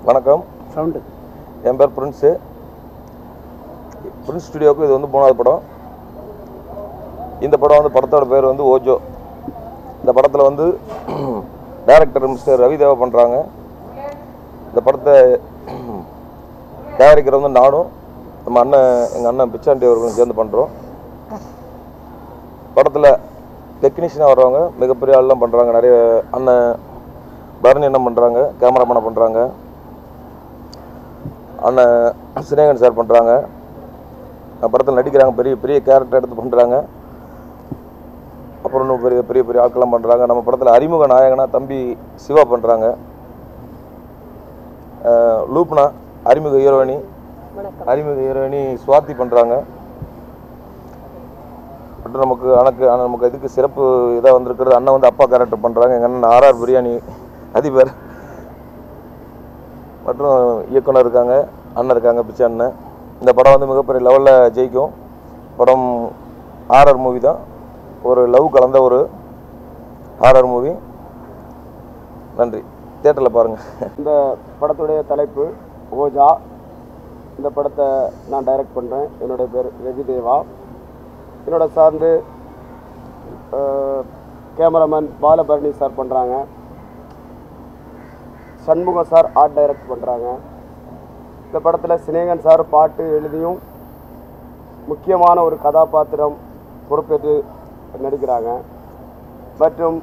வணக்கம் சவுண்டு என் பேர் prince Prince ஸ்டுடியோவுக்கு இது வந்து மூணாவது படம் இந்த படம் வந்து படத்தோட பேர் வந்து ஓஜோ இந்த படத்தில் வந்து டைரக்டர் மிஸ்டர் ரவி தேவா பண்ணுறாங்க இந்த படத்தை தயாரிக்கிற வந்து நானும் நம்ம அண்ணன் எங்கள் அண்ணன் பிச்சாண்டி அவர்களும் சேர்ந்து பண்ணுறோம் படத்தில் டெக்னீஷியனாக வர்றவங்க மிகப்பெரிய ஆள்லாம் பண்ணுறாங்க நிறைய அண்ணன் பரணி என்ன பண்ணுறாங்க கேமராமேனை பண்ணுறாங்க அண்ணன் சினேகன் சார் பண்ணுறாங்க படத்தில் நடிக்கிறாங்க பெரிய பெரிய கேரக்டர் எடுத்து பண்ணுறாங்க அப்புறம் இன்னும் பெரிய பெரிய பெரிய ஆட்கள்லாம் பண்ணுறாங்க நம்ம படத்தில் அறிமுக நாயகனா தம்பி சிவா பண்ணுறாங்க லூப்னா அறிமுக ஹீரோயினி அறிமுக ஹீரோயினி சுவாதி பண்ணுறாங்க மற்றும் நமக்கு எனக்கு ஆனா நமக்கு இதுக்கு சிறப்பு இதாக வந்திருக்கிறது அண்ணன் வந்து அப்பா கேரக்டர் பண்ணுறாங்க எங்கள் அண்ணன் ஆர்ஆர் பிரியாணி அதிபர் மற்றும் இயக்குனர் இருக்காங்க அண்ணன் இருக்காங்க பிச்சை அண்ணன் இந்த படம் வந்து மிகப்பெரிய லெவலில் ஜெயிக்கும் படம் ஹாரர் மூவி தான் ஒரு லவ் கலந்த ஒரு ஹாரர் மூவி நன்றி தேட்டரில் பாருங்கள் இந்த படத்துடைய தலைப்பு ஓஜா இந்த படத்தை நான் டைரக்ட் பண்ணுறேன் என்னுடைய பேர் ரவி தேவா என்னோட சார்ந்து கேமராமேன் பாலபரணி சார் பண்ணுறாங்க சண்முகம் சார் ஆர்ட் டைரக்ட் பண்ணுறாங்க இந்த படத்தில் சினேகன் சார் பாட்டு எழுதியும் முக்கியமான ஒரு கதாபாத்திரம் பொறுப்பேற்று நடிக்கிறாங்க மற்றும்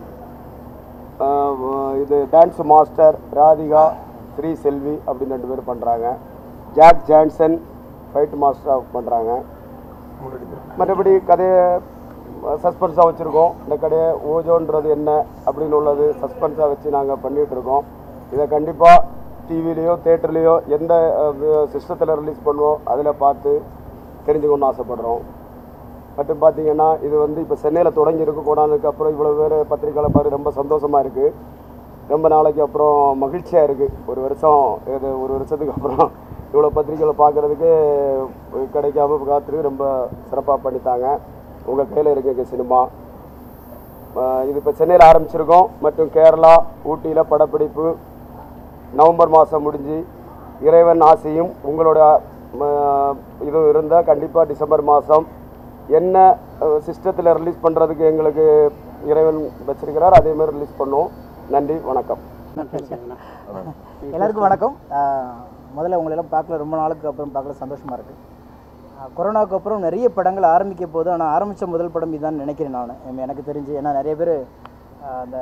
ஆஹ் இது டான்ஸ் மாஸ்டர் ராதிகா ஸ்ரீ செல்வி அப்படின்னு ரெண்டு பேர் பண்ணுறாங்க ஜாக் ஜான்சன் ஃபைட் மாஸ்டர் பண்ணுறாங்க மற்றபடி கதையை சஸ்பென்ஸாக வச்சுருக்கோம் இந்த கதையை ஓஜோன்றது என்ன அப்படின்னு உள்ளது சஸ்பென்ஸாக வச்சு நாங்கள் பண்ணிகிட்டு இருக்கோம் இதை கண்டிப்பாக டிவிலேயோ தேட்டர்லேயோ எந்த சிஸ்டத்தில் ரிலீஸ் பண்ணுவோம் அதில் பார்த்து தெரிஞ்சுக்கணும்னு ஆசைப்படுறோம் மற்றும் பார்த்தீங்கன்னா இது வந்து இப்போ சென்னையில் தொடங்கியிருக்கு கொண்டாந்ததுக்கு அப்புறம் இவ்வளோ பேர் பத்திரிக்கையில் பாரு ரொம்ப சந்தோஷமாக இருக்குது ரொம்ப நாளைக்கு அப்புறம் மகிழ்ச்சியாக இருக்குது ஒரு வருஷம் இது ஒரு வருஷத்துக்கு அப்புறம் இவ்வளோ பத்திரிக்கைகளை பார்க்குறதுக்கு கிடைக்காம காத்திருக்கு ரொம்ப சிறப்பாக பண்ணித்தாங்க உங்கள் கையில் இருக்குங்க சினிமா ஆஹ் இது இப்போ சென்னையில் ஆரம்பிச்சிருக்கோம் மற்றும் கேரளா ஊட்டியில் படப்பிடிப்பு நவம்பர் மாதம் முடிஞ்சு இறைவன் ஆசையும் உங்களோட ஆஹ், இதுவும் இருந்தால் கண்டிப்பாக டிசம்பர் மாதம் என்ன சிஸ்டத்தில் ரிலீஸ் பண்ணுறதுக்கு எங்களுக்கு இறைவன் வச்சிருக்கிறார் அதே மாதிரி ரிலீஸ் பண்ணுவோம் நன்றி வணக்கம் எல்லாருக்கும் வணக்கம் ஆஹ் முதல்ல உங்களெல்லாம் பார்க்கல ரொம்ப நாளுக்கு அப்புறம் பார்க்கல சந்தோஷமாக இருக்குது கொரோனாவுக்கு அப்புறம் நிறைய படங்கள் ஆரம்பிக்க போகுது ஆனால் ஆரம்பித்த முதல் படம் இதான் நினைக்கிறேன் நான் எனக்கு தெரிஞ்சு ஏன்னா நிறைய பேர் அந்த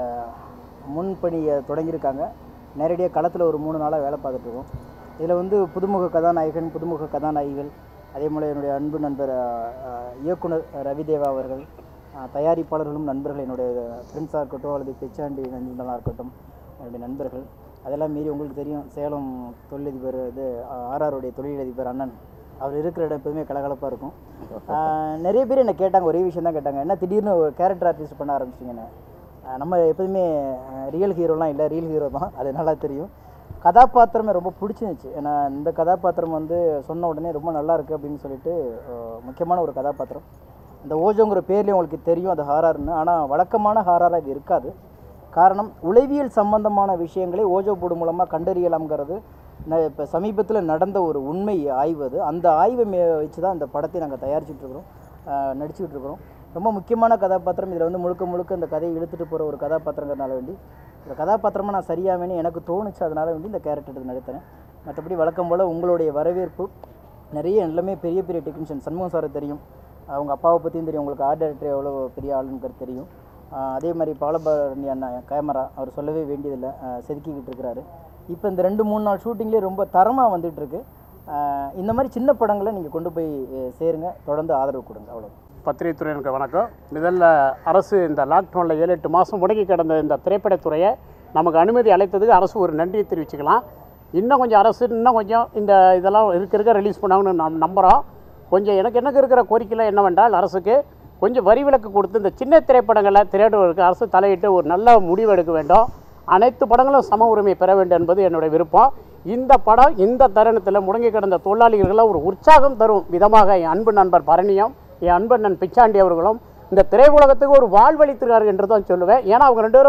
முன்பணியை தொடங்கியிருக்காங்க நேரடியாக களத்தில் ஒரு மூணு நாளாக வேலை பார்த்துட்ருக்கோம் இதில் வந்து புதுமுக கதாநாயகன் புதுமுக கதாநாயகிகள் அதே போல் என்னுடைய அன்பு நண்பர் ஆஹ், ஆஹ், இயக்குனர் ரவிதேவா அவர்கள் ஆஹ், தயாரிப்பாளர்களும் நண்பர்கள் என்னுடைய ஃப்ரெண்ட்ஸாக இருக்கட்டும் அல்லது பிச்சாண்டி நண்பர்களாக இருக்கட்டும் என்னுடைய நண்பர்கள் அதெல்லாம் மீறி உங்களுக்கு தெரியும் சேலம் தொழிலதிபர் இது ஆர்ஆருடைய தொழிலதிபர் அண்ணன் அவர் இருக்கிற இடம் எப்போதுமே கலகலப்பாக இருக்கும் ஆஹ், நிறைய பேர் என்னை கேட்டாங்க ஒரே விஷயம் தான் கேட்டாங்க என்ன திடீர்னு ஒரு கேரக்டர் ஆர்டிஸ்ட் பண்ண ஆரம்பிச்சிங்கன்னு ஆஹ், நம்ம எப்போதுமே ரியல் ஹீரோலாம் இல்லை ரியல் ஹீரோ தான் அது நல்லா தெரியும் கதாபாத்திரமே ரொம்ப பிடிச்சிருந்துச்சு ஏன்னா இந்த கதாபாத்திரம் வந்து சொன்ன உடனே ரொம்ப நல்லா இருக்குது அப்படின்னு சொல்லிட்டு ஆஹ், முக்கியமான ஒரு கதாபாத்திரம் இந்த ஓஜோங்கிற பேர்லேயும் உங்களுக்கு தெரியும் அது ஹாரர்னு ஆனால் வழக்கமான ஹாரராக இது இருக்காது காரணம் உளவியல் சம்பந்தமான விஷயங்களை ஓஜோ போர்டு மூலமாக கண்டறியலாம்ங்கிறது இப்போ சமீபத்தில் நடந்த ஒரு உண்மை ஆய்வு அது அந்த ஆய்வை மே வச்சு தான் இந்த படத்தை நாங்கள் தயாரிச்சுட்ருக்குறோம் நடிச்சுக்கிட்டு இருக்கிறோம் ரொம்ப முக்கியமான கதாபாத்திரம் இதில் வந்து முழுக்க முழுக்க இந்த கதையை இழுத்துட்டு போகிற ஒரு கதாபாத்திரங்கிறனால வேண்டி இந்த கதாபாத்திரமாக நான் சரியாவேன்னு எனக்கு தோணுச்சு அதனால வேண்டி இந்த கேரக்டர் எடுத்து நடித்தேன் மற்றபடி வழக்கம் போல் உங்களுடைய வரவேற்பு நிறைய எல்லாமே பெரிய பெரிய டெக்னீஷியன் சண்முகம் சார் தெரியும் அவங்க அப்பாவை பற்றியும் தெரியும் உங்களுக்கு ஆர்ட் டைரக்டர் எவ்வளோ பெரிய ஆளுங்கிறது தெரியும் ஆஹ் அதே மாதிரி பாலபரணி அண்ணா கேமரா அவர் சொல்லவே வேண்டியதில்லை ஆஹ் செதுக்கிக்கிட்டு இருக்கிறாரு இப்போ இந்த ரெண்டு மூணு நாள் ஷூட்டிங்லேயே ரொம்ப தரமாக வந்துட்டு இருக்கு ஆஹ் இந்த மாதிரி சின்ன படங்களை நீங்கள் கொண்டு போய் அஹ் சேருங்க தொடர்ந்து ஆதரவு கொடுங்க அவ்வளோ பத்திரிகை துறையினருக்கு வணக்கம் முதல்ல அரசு இந்த லாக்டவுனில் ஏழு எட்டு மாதம் முடங்கி கிடந்த இந்த திரைப்படத்துறையை நமக்கு அனுமதி அளித்ததுக்கு அரசு ஒரு நன்றியை தெரிவிச்சுக்கலாம் இன்னும் கொஞ்சம் அரசு இன்னும் கொஞ்சம் இந்த இதெல்லாம் இருக்க இருக்க ரிலீஸ் பண்ணாங்கன்னு நாம் நம்புகிறோம் கொஞ்சம் எனக்கு எனக்கு இருக்கிற கோரிக்கையில் என்னவென்றால் அரசுக்கு கொஞ்சம் வரி விலக்கு கொடுத்து இந்த சின்ன திரைப்படங்களை திரையிடுவதற்கு அரசு தலையிட்டு ஒரு நல்ல முடிவு எடுக்க வேண்டும் அனைத்து படங்களும் சம உரிமை பெற வேண்டும் என்பது என்னுடைய விருப்பம் இந்த படம் இந்த தருணத்தில் முடங்கி கிடந்த தொழிலாளிகளுக்கெல்லாம் ஒரு உற்சாகம் தரும் விதமாக என் அன்பு நண்பர் பரணியும் என் அன்பு நண்பன் பிச்சாண்டி அவர்களும் இந்த திரையுலகத்துக்கு ஒரு வாழ்வளித்திருக்கார்கள் என்று தான் சொல்லுவேன் ஏன்னா அவங்க ரெண்டு பேரும்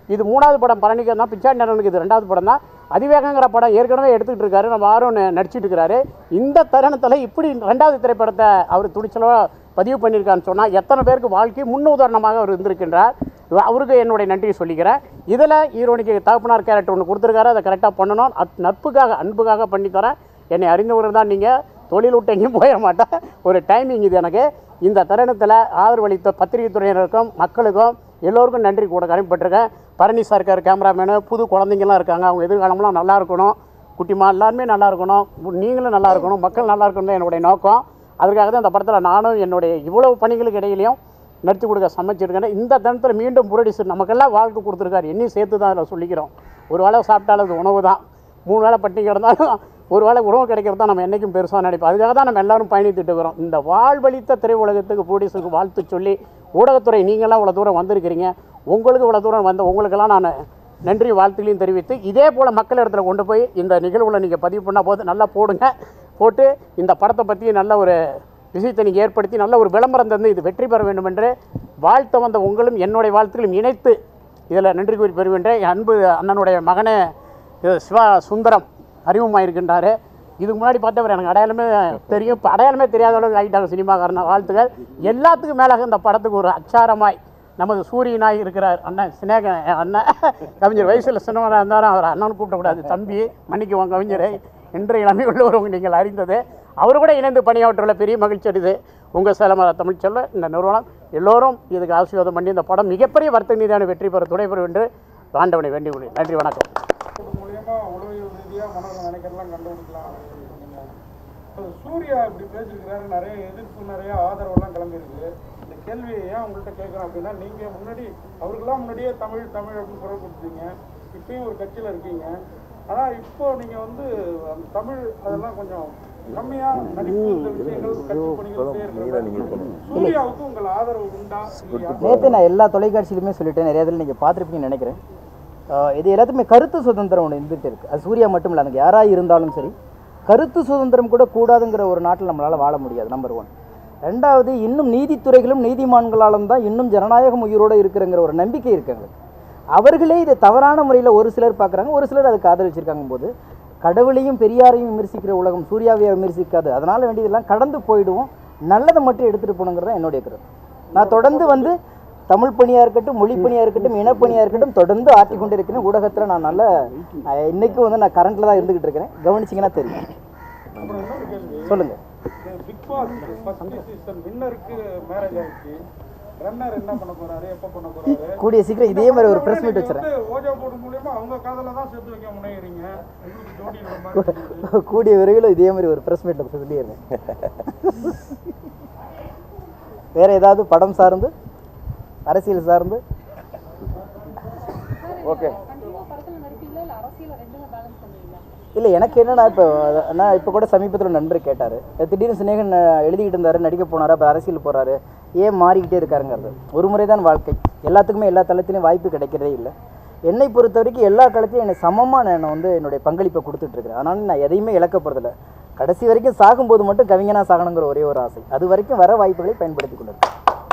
இது மூணாவது படம் பழனிக்கு தான் பிச்சாண்டி அண்ணனுக்கு இது ரெண்டாவது படம் தான் அதிவேகங்கிற படம் ஏற்கனவே எடுத்துக்கிட்டு இருக்காரு நம்ம ஆர்வம் நடிச்சிட்டு இருக்கிறாரு இந்த தருணத்தில் இப்படி ரெண்டாவது திரைப்படத்தை அவர் துணிச்சலாக பதிவு பண்ணியிருக்கான்னு சொன்னால் எத்தனை பேருக்கு வாழ்க்கை முன்னுதாரணமாக அவர் இருந்திருக்கின்றார் அவருக்கு என்னுடைய நன்றியை சொல்லிக்கிறேன் இதில் ஈரோனிக்கு தகப்பனார் கேரக்டர் ஒன்று கொடுத்துருக்காரு அதை கரெக்டாக பண்ணணும் அத்- நட்புக்காக அன்புக்காக பண்ணித்தரேன் என்னை அறிந்தவர் தான் நீங்கள் தொழில் விட்டு எங்கேயும் போயிட மாட்டேன் ஒரு டைமிங் இது எனக்கு இந்த தருணத்தில் ஆதரவளித்த பத்திரிகை துறையினருக்கும் மக்களுக்கும் எல்லோருக்கும் நன்றி கூட கடமைப்பட்டிருக்கேன் பழனி சர்க்கார் கேமராமேனு புது குழந்தைங்கலாம் இருக்காங்க அவங்க எதிர்காலம்லாம் நல்லா இருக்கணும் குட்டிமா எல்லாருமே நல்லா இருக்கணும் நீங்களும் நல்லா இருக்கணும் மக்கள் நல்லா இருக்கணும் தான் என்னுடைய நோக்கம் அதுக்காக தான் இந்த படத்தில் நானும் என்னுடைய இவ்வளவு பணிகளுக்கு இடையிலையும் நடித்து கொடுக்க சமைச்சிருக்கேன் இந்த தருணத்தில் மீண்டும் புரொடியூசர் நமக்கெல்லாம் வாழ்க்கை கொடுத்துருக்காரு என்னையும் சேர்த்து தான் அதில் சொல்லிக்கிறோம் ஒரு வேளை சாப்பிட்டாலும் அது உணவு தான் மூணு வேளை பட்டினி கிடந்தாலும் ஒரு வேளை உணவு கிடைக்கிறது தான் நம்ம என்றைக்கும் பெருசாக நினைப்போம் அதுக்காக தான் நம்ம எல்லாரும் பயணித்துட்டு இருக்கிறோம் இந்த வாழ்வழித்த திரையுலகத்துக்கு ப்ரொடியூசருக்கு வாழ்த்து சொல்லி ஊடகத்துறை நீங்களாம் இவ்வளோ தூரம் வந்திருக்கிறீங்க உங்களுக்கு இவ்வளோ தூரம் வந்த உங்களுக்கெல்லாம் நான் நன்றி வாழ்த்துக்களையும் தெரிவித்து இதே போல் மக்கள் இடத்துல கொண்டு போய் இந்த நிகழ்வுல நீங்கள் பதிவு பண்ண போது நல்லா போடுங்க போட்டு இந்த படத்தை பற்றி நல்ல ஒரு விஷயத்தை நீங்கள் ஏற்படுத்தி நல்ல ஒரு விளம்பரம் தந்து இது வெற்றி பெற வேண்டும் என்று வாழ்த்த வந்த உங்களும் என்னுடைய வாழ்த்துக்களும் இணைத்து இதில் நன்றி கூறி பெறுகின்றேன் என் அன்பு அண்ணனுடைய மகனே இது சிவா சுந்தரம் அறிமுகமாயிருக்கின்றார் இதுக்கு முன்னாடி பார்த்தவர் எனக்கு அடையாளமே தெரியும் இப்போ அடையாளமே தெரியாத அளவுக்கு ஆகிட்டாங்க சினிமாக்காரன வாழ்த்துக்கள் எல்லாத்துக்கும் மேலாக இந்த படத்துக்கு ஒரு அச்சாரமாய் நமது சூரியனாய் இருக்கிறார் அண்ணன் சினேக என் அண்ணன் கவிஞர் வயசில் சின்னவராக இருந்தாலும் அவர் அண்ணன் கூப்பிடக்கூடாது தம்பி மன்னிக்குவோம் கவிஞரை இன்றைய இளமை உள்ளவங்க நீங்கள் அறிந்தது அவர் கூட இணைந்து பணியாற்றுள்ள பெரிய மகிழ்ச்சி அடையுது உங்கள் சேலமர தமிழ்ச்செல்வ இந்த நிறுவனம் எல்லோரும் இதுக்கு ஆசீர்வாதம் பண்ணி இந்த படம் மிகப்பெரிய வர்த்தக நீதியான வெற்றி பெற துணை பெறும் என்று ஆண்டவனை வேண்டிக் கொள்கிறேன் நன்றி வணக்கம் மூலியமா உளவியல் ரீதியா மனதில் நினைக்கிறதெல்லாம் கண்டுபிடிக்கலாம் அப்படிங்கிறீங்க. அது சூர்யா இப்படி பேசியிருக்கிறாரு நிறைய எதிர்ப்பு நிறைய ஆதரவெல்லாம் கிளம்பியிருக்கு இந்த கேள்வியை ஏன் உங்கள்கிட்ட கேட்குறேன் அப்படின்னா நீங்க முன்னாடி அவருக்கெல்லாம் முன்னாடியே தமிழ் தமிழ் அப்படின்னு குரல் கொடுத்தீங்க இப்பயும் ஒரு கட்சியில இருக்கீங்க ஆனா இப்போ நீங்க வந்து அந்த தமிழ் அதெல்லாம் கொஞ்சம் கம்மியா நடிப்பு இந்த விஷயங்கள் கட்சி பணிகள் இருக்கிற சூர்யாவுக்கு உங்கள் ஆதரவு உண்டா இல்லையா நேற்று நான் எல்லா தொலைக்காட்சியிலுமே சொல்லிட்டேன் நிறைய இதில் நீங்கள் பார்த்துருப்பீங்கன்னு நினைக்கிறேன் ஆஹ் இது எல்லாத்துக்குமே கருத்து சுதந்திரம் ஒன்று இருந்துகிட்டு இருக்குது அது சூர்யா மட்டும் இல்லை அங்கே யாராக இருந்தாலும் சரி கருத்து சுதந்திரம் கூட கூடாதுங்கிற ஒரு நாட்டில் நம்மளால் வாழ முடியாது நம்பர் ஒன் ரெண்டாவது இன்னும் நீதித்துறைகளும் நீதிமான்களாலும் தான் இன்னும் ஜனநாயகம் உயிரோடு இருக்கிறங்கிற ஒரு நம்பிக்கை இருக்கு எங்களுக்கு அவர்களே இதை தவறான முறையில் ஒரு சிலர் பார்க்குறாங்க ஒரு சிலர் அதுக்கு ஆதரிச்சிருக்காங்க போது கடவுளையும் பெரியாரையும் விமர்சிக்கிற உலகம் சூர்யாவையை விமர்சிக்காது அதனால் வேண்டியதெல்லாம் கடந்து போயிடுவோம் நல்லதை மட்டும் எடுத்துகிட்டு போகணுங்கிறது தான் என்னுடைய கருத்து நான் தொடர்ந்து வந்து தமிழ் பணியாக இருக்கட்டும் மொழி பணியாக இருக்கட்டும் இனப்பணியாக இருக்கட்டும் தொடர்ந்து ஆற்றி கொண்டு இருக்கிறேன் ஊடகத்தில் நான் நல்ல நான் இன்னைக்கும் வந்து நான் கரண்ட்டில் தான் இருந்துகிட்டு இருக்கிறேன் கவனிச்சிங்கன்னா தெரியும் அப்புறம் இன்னொரு கேள்வி சொல்லுங்கள் பிக் பாஸ் ஃபர்ஸ்ட் சீசன் வின்னருக்கு மேரேஜ் ஆயிடுச்சு ரன்னர் என்ன பண்ண போறாரு எப்ப பண்ண போறாரு கூடிய சீக்கிரம் இதே மாதிரி ஒரு ப்ரெஸ் மீட் வச்சுறேன் வந்து ஓஜா போர்டு மூலியமா அவங்க காதல தான் சேர்த்து வைக்க முனைகிறீங்க உங்களுக்கு ஜோடி இல்ல மாதிரி தெரியுது. கூடிய விரைவில் இதே மாதிரி ஒரு ப்ரெஸ் மீட்டில் சொல்லிடுறேன் வேற ஏதாவது படம் சார்ந்து அரசியல் சார்ந்து ஓகே கண்டிப்பா படத்துல நடிப்பீங்களா இல்ல அரசியல ரெண்டுமே பேலன்ஸ் பண்ணுவீங்களா இல்லை எனக்கு என்னன்னா இப்போ நான் இப்போ கூட சமீபத்தில் ஒரு நண்பர் கேட்டார் திடீர்னு சிநேகன் அஹ், எழுதிக்கிட்டு இருந்தார் நடிக்க போனார் அப்புறம் அரசியல் போகிறாரு ஏன் மாறிக்கிட்டே இருக்காருங்கிறது ஒரு முறை தான் வாழ்க்கை எல்லாத்துக்குமே எல்லா தளத்திலையும் வாய்ப்பு கிடைக்கிறதே இல்லை என்னை பொறுத்த வரைக்கும் எல்லா களத்திலையும் என்னை சமமாக நான் வந்து என்னுடைய பங்களிப்பை கொடுத்துட்ருக்கிறேன் அதனால நான் எதையுமே இழக்க போகிறதில்ல கடைசி வரைக்கும் சாகும்போது மட்டும் கவிஞனா சாகணுங்கிற ஒரே ஒரு ஆசை அது வரைக்கும் வர வாய்ப்புகளை பயன்படுத்தி கொண்டிருக்கேன்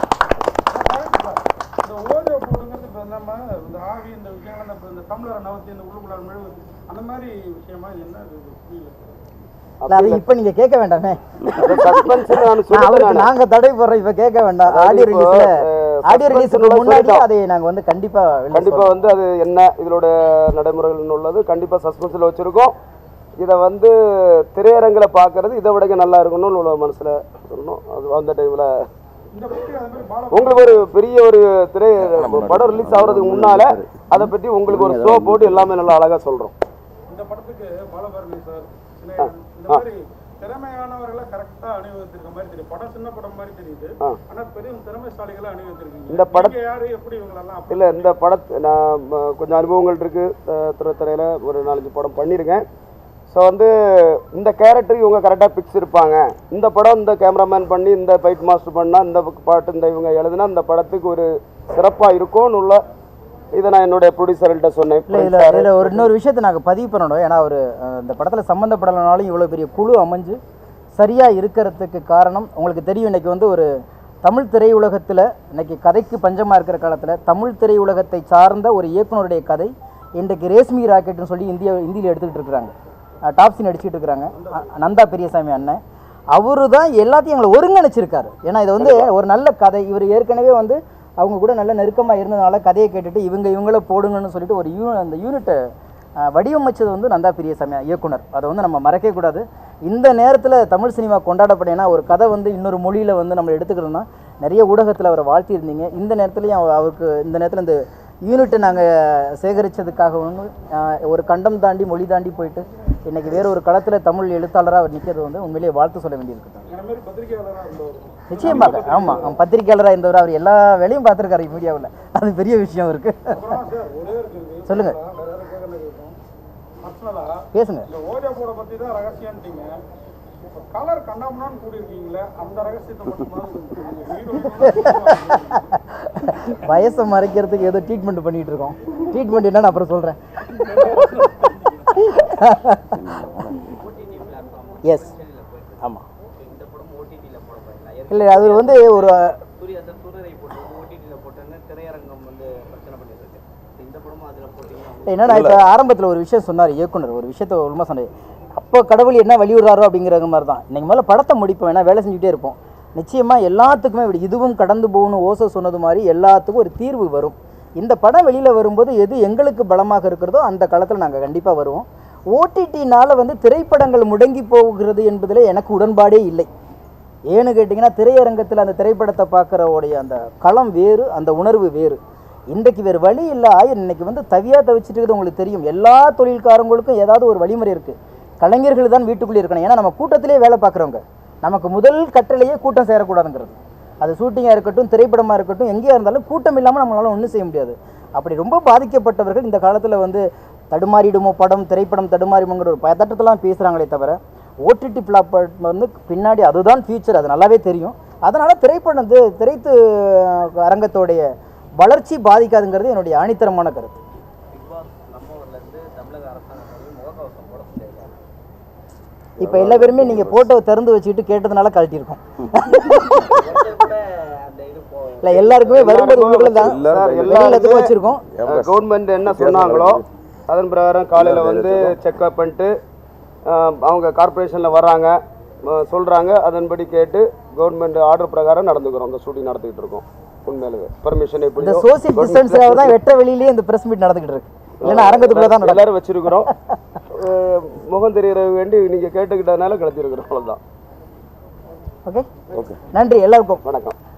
இந்த ஓஜா போர்டுங்கிறது இப்போ நம்ம இந்த ஆவி இந்த விஷயங்கள் இந்த இந்த டம்ளரை நவத்தி இந்த உள்ளுக்குள்ள மெழுகு அந்த மாதிரி விஷயமா இது என்ன இது புரியல இல்லை அது இப்போ நீங்கள் கேட்க வேண்டாமே சஸ்பென்ஸ் நான் நான் சொல்லுவேன் அவருக்கு நாங்க தடை போடுறோம் இப்ப கேட்க வேண்டாம் அதாவது ஆடியோ இப்போ, ரிலீஸ்ல அஹ், ஆடியோ suspense ரிலீஸுக்கு உள்ள முன்னாடி சொல்லிட்டோம். அதை நாங்க வந்து கண்டிப்பா வெளில கண்டிப்பா சொல்றோம். வந்து அது என்ன இதோட நடைமுறைகள் உள்ளது கண்டிப்பா சஸ்பென்ஸில் வச்சிருக்கோம் இதை வந்து திரையரங்கில் பார்க்கறது இதை விட நல்லா இருக்கணும்னு உள்ள மனசுல சொல்லணும் அது அந்த டைம்ல இந்த பற்றி அது மாதிரி பால உங்களுக்கு ஒரு பெரிய ஒரு திரை படம் ரிலீஸ் ஆகுறதுக்கு முன்னால அதை பற்றி உங்களுக்கு ஒரு ஷோ போட்டு எல்லாமே நல்லா அழகா சொல்றோம் இந்த படத்துக்கு பாலபாரதி சார் சினேகன் இந்த மாதிரி திறமையானவர்களை கரெக்டா அணிவகுத்திருக்க மாதிரி தெரியும் படம் சின்ன படம் மாதிரி தெரியுது ஆ. ஆனா பெரும் திறமைசாலிகளை அணிவகுத்திருக்கீங்க இந்த படம்- நீங்க யாரு எப்படி இவங்களெல்லாம் அப்படி இல்லை இந்த படத்தை நான் ம, கொஞ்சம் அனுபவங்கள் இருக்கு அஹ், திரைத்துறையில ஒரு நாலஞ்சு படம் பண்ணியிருக்கேன் ஸோ வந்து இந்த கேரக்டர் இவங்க கரெக்டாக பிக்ஸ் இருப்பாங்க இந்த படம் இந்த கேமராமேன் பண்ணி இந்த ஃபைட் மாஸ்டர் பண்ணால் இந்த பாட்டு இந்த இவங்க எழுதுனா இந்த படத்துக்கு ஒரு சிறப்பாக இருக்கும்னு உள்ள இதை நான் என்னுடைய ப்ரொடியூசர்கிட்ட சொன்னேன் இல்ல இதுல இதுல ஒரு இன்னொரு விஷயத்தை நாங்க பதிவு பண்ணணும் ஏன்னா ஒரு அஹ், இந்த படத்துல சம்மந்தப்படலைனாலும் இவ்வளவு பெரிய குழு அமைஞ்சு சரியா இருக்கிறதுக்கு காரணம் உங்களுக்கு தெரியும் இன்னைக்கு வந்து ஒரு தமிழ் திரையுலகத்தில் இன்னைக்கு கதைக்கு பஞ்சமாக இருக்கிற காலத்தில் தமிழ் திரையுலகத்தை சார்ந்த ஒரு இயக்குனருடைய கதை இன்றைக்கு ரேஷ்மி ராக்கெட்னு சொல்லி இந்தியா இந்தியில் எடுத்துக்கிட்டு இருக்கிறாங்க டாப்ஸின் அடிச்சுட்டு இருக்கிறாங்க அ- நந்தா பெரியசாமி அண்ணன் அவரு தான் எல்லாத்தையும் எங்களை ஒருங்கிணைச்சிருக்காரு ஏன்னா இது வந்து ஒரு நல்ல கதை இவர் ஏற்கனவே வந்து அவங்க கூட நல்ல நெருக்கமாக இருந்ததுனால கதையை கேட்டுட்டு இவங்க இவங்கள போடுங்கன்னு சொல்லிட்டு ஒரு யூ அந்த யூனிட்டை வடிவமைச்சது வந்து நந்தா பெரியசாமி இயக்குனர் அதை வந்து நம்ம மறக்கவே கூடாது இந்த நேரத்தில் தமிழ் சினிமா கொண்டாடப்படேன்னா ஒரு கதை வந்து இன்னொரு மொழியில் வந்து நம்ம எடுத்துக்கிறோம்னா நிறைய ஊடகத்தில் அவரை வாழ்த்தியிருந்தீங்க இந்த நேரத்துலையும் அவ- அவருக்கு இந்த நேரத்தில் இந்த யூனிட்டை நாங்கள் சேகரித்ததுக்காக ஒரு கண்டம் தாண்டி மொழி தாண்டி போயிட்டு இன்னைக்கு வேற ஒரு களத்தில் தமிழ் எழுத்தாளராக அவர் நிற்கிறது வந்து உண்மையிலேயே வாழ்த்து சொல்ல வேண்டியிருக்கு என்ன மாதிரி பத்திரிகையாளராக இருந்தவர் நிச்சயமாக ஆமாம் அவன் பத்திரிக்கையாளராக இருந்தவர் அவர் எல்லா வேலையும் பார்த்துருக்காரு மீடியாவில் அது பெரிய விஷயம் இருக்கு அப்புறமா சார் ஒரே இருக்குது சொல்லுங்க. வேற யாரும் கேட்கறது இருக்கும் பர்சனலாக பேசுங்க இந்த ஓஜா போட பற்றி தான் ரகசியம்ட்டீங்க இப்போ கலர் கண்டாமனான்னு கூடியிருக்கீங்களே அந்த ரகசியத்தை மட்டும் வயசை மறைக்கிறதுக்கு ஏதோ ட்ரீட்மெண்ட் பண்ணிட்டு இருக்கோம் ட்ரீட்மெண்ட் என்னன்னு அப்புறம் சொல்கிறேன் எஸ் ஆமாம் இல்லை அது வந்து ஒரு சூரிய அந்த சூரியனை போட்டு ஓடிடியில் போட்டோன்னு திரையரங்கம் வந்து பிரச்சனை பண்ணிட்டு இருக்கு இந்த படமும் அதில் போட்டீங்கன்னா என்னடா இப்போ ஆரம்பத்தில் ஒரு விஷயம் சொன்னார் இயக்குனர் ஒரு விஷயத்த உண்மை சொன்னார் அப்போ கடவுள் என்ன வழிவிடுறாரோ அப்படிங்கிற மாதிரி தான் இன்னைக்கு மேலே படத்தை முடிப்போம் ஏன்னா வேலை செஞ்சுட்டே இருப்போம் நிச்சயமாக எல்லாத்துக்குமே இப்படி இதுவும் கடந்து போகணும் ஓசோ சொன்னது மாதிரி எல்லாத்துக்கும் ஒரு தீர்வு வரும் இந்த படம் வெளியில் வரும்போது எது எங்களுக்கு பலமாக இருக்கிறதோ அந்த காலத்தில் நாங்கள் கண்டிப்பாக வருவோம் ஓடிடினால் வந்து திரைப்படங்கள் முடங்கி போகிறது என்பதில் எனக்கு உடன்பாடே இல்லை ஏன்னு கேட்டிங்கன்னா திரையரங்கத்தில் அந்த திரைப்படத்தை பார்க்குறவுடைய அந்த களம் வேறு அந்த உணர்வு வேறு இன்றைக்கு வேறு வழி இல்லை ஆயிரம் இன்னைக்கு வந்து தவியாக தவிச்சிட்டு இருக்குது உங்களுக்கு தெரியும் எல்லா தொழில்காரங்களுக்கும் ஏதாவது ஒரு வழிமுறை இருக்குது கலைஞர்கள் தான் வீட்டுக்குள்ளே இருக்கணும் ஏன்னா நம்ம கூட்டத்திலே வேலை பார்க்குறவங்க நமக்கு முதல் கட்டளையே கூட்டம் சேரக்கூடாதுங்கிறது அது ஷூட்டிங்காக இருக்கட்டும் திரைப்படமாக இருக்கட்டும் எங்கேயா இருந்தாலும் கூட்டம் இல்லாமல் நம்மளால ஒன்றும் செய்ய முடியாது அப்படி ரொம்ப பாதிக்கப்பட்டவர்கள் இந்த காலத்தில் வந்து தடுமாறிடுமோ படம் திரைப்படம் தடுமாறிடுமோங்கிற ஒரு பதட்டத்தெல்லாம் பேசுகிறாங்களே தவிர ஓடிடி பிளாட்ஃபார்ம் வந்து பின்னாடி அதுதான் ஃபியூச்சர் அது நல்லாவே தெரியும் அதனால் திரைப்படம் வந்து திரைத்து அரங்கத்தோடைய வளர்ச்சி பாதிக்காதுங்கிறது என்னுடைய ஆணித்தரமான கருத்து பிக் பாஸ் நம்ம ஊர்லேருந்து தமிழக அரசாங்கம் வந்து முகக்கவசம் போட சொல்லியிருக்காங்க இப்போ எல்லா பேருமே நீங்கள் ஃபோட்டோவை திறந்து வச்சுக்கிட்டு கேட்டதுனால கழட்டியிருக்கோம் ஒருத்தர் கூட அந்த இது போ இல்லை எல்லாருக்குமே வரும்போது உங்களுக்குள்ள தான் எல்லாரும் எல்லாத்துக்கும் வச்சுருக்கோம் கவர்மெண்ட் என்ன சொன்னாங்களோ அதன் பிரகாரம் காலையில் வந்து செக்அப் பண்ணிட்டு அஹ், அவங்க கார்ப்பரேஷனில் வர்றாங்க சொல்கிறாங்க அதன்படி கேட்டு கவர்மெண்ட் ஆர்டர் பிரகாரம் நடந்துக்கிறோம் அந்த ஷூட்டிங் நடத்திக்கிட்டு இருக்கோம் உண்மையிலேயே பர்மிஷன் இந்த எப்படி சோசியல் டிஸ்டன்ஸாக தான் வெட்ட வெளியிலேயே இந்த பிரஸ் மீட் நடந்துக்கிட்டு இருக்கு இல்லைன்னா அரங்கத்துக்குள்ளே தான் நடக்கும் எல்லாரும் வச்சிருக்கிறோம் அஹ், முகம் தெரியற வேண்டி நீங்கள் கேட்டுக்கிட்டதுனால கிளச்சிருக்கிறோம் அவ்வளோதான் ஓகே நன்றி எல்லாருக்கும் வணக்கம்